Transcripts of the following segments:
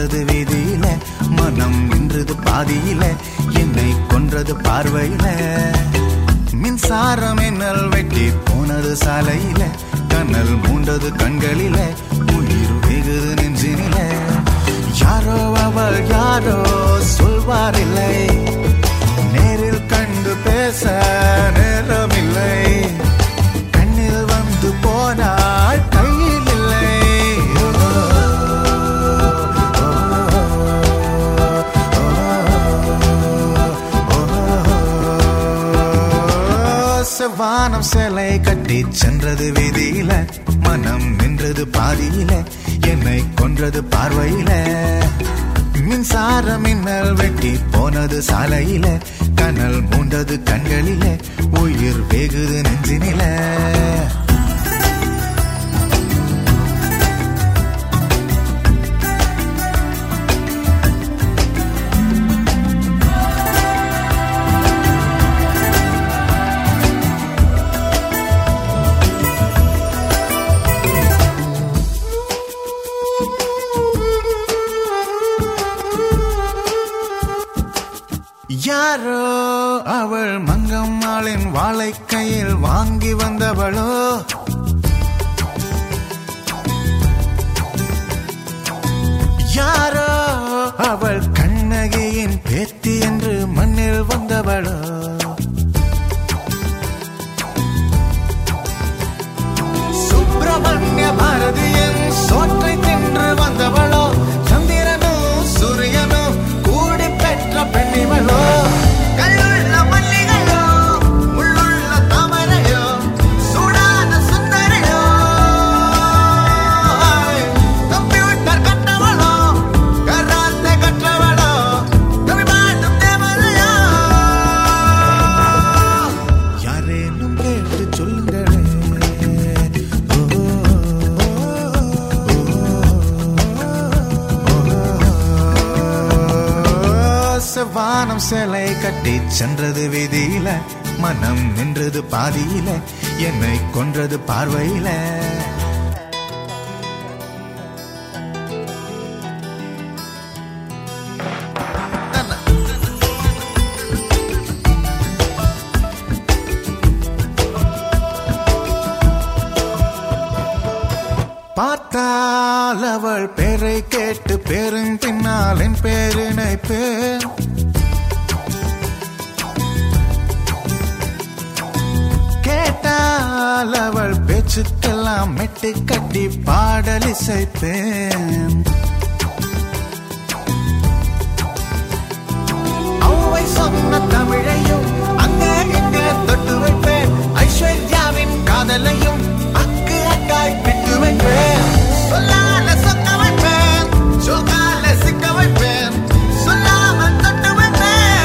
சென்றது வீதியில மனம் நின்றது பாதியில என்னை கொன்றது பார்வையில மின்சாரம் என்னல் வெட்டி போனது சாலையில கண்ணல் மூண்டது கண்களில உயிர் வெகுது நெஞ்சினில யாரோ அவள் யாரோ சொல்வாரில்லை நேரில் கண்டு பேச நேரமில்லை கண்ணில் வந்து போனாள் கையில் இல்லை செவ்வானம் சிலை கட்டி சென்றது வீதியில மனம் நின்றது பாதியில என்னை கொன்றது பார்வையில மின்சார மின்னல் வெட்டி போனது சாலையில கனல் மூண்டது கண்களில உயிர் வெகுது நெஞ்சினில யாரோ அவள் மங்கம்மாளின் வாழை கையில் வாங்கி வந்தவளோ யாரோ அவள் கண்ணகியின் பேத்தி என்று மண்ணில் வந்தவளோ சுப்பிரமணிய பாரதியின் சோற்றை தின்று வந்தவளோ சந்திரனும் சூரியனும் கூடி பெற்ற பெண்ணிவளோ கல்லுள்ள மல்லிகையோ முள்ளுள்ள தாமரையோ சூடான சுந்தரையோ கம்ப்யூட்டர் கற்றவளோ கராத்தே கற்றவளோ தமிழ்நாட்டும் தேவதையோ யாரேனும் கேட்டு சொல்லுங்களே ஓ, செவ்வானம் சிலை கட்டி சென்றது வீதியில மனம் நின்றது பாதியில என்னை கொன்றது பார்வையில பார்த்தால் அவள் பேரை கேட்டு பேரும் பின்னால் என் பேரினை பேர் கேட்டால் அவள் பேச்சுக்கெல்லாம் மெட்டு கட்டி பாடல் இசைப்பேன் அவ்வை சொன்ன தமிழையும் அங்கே இங்கே தொட்டு வைப்பேன் ஐஸ்வர்யாவின் காதலையும் அக்கு அக்காய் பிட்டு வைப்பேன் சொல்லால சொக்க வைப்பேன் சொல்லால சிக்க வைப்பேன் சொல்லாமல் தொட்டு வைப்பேன்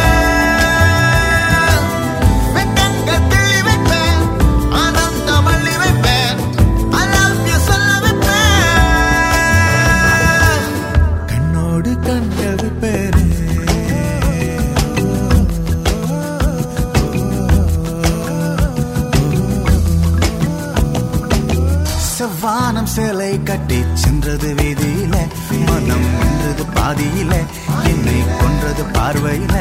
வெட்டங்கள் கிள்ளி வைப்பேன் ஆனந்தம் அள்ளி வைப்பேன் I love you சொல்ல வைப்பேன் கண்ணோடு கண்கள் வைப்பேனே செவ்வானம் சேலை கட்டி சென்றது வீதியில மனம் நின்றது பாதியில என்னை கொன்றது பார்வையில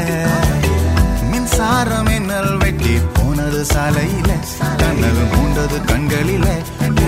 மின்சாரம் என்னல் வெட்டி போனது சாலையில கண்ணல் மூண்டது கண்களில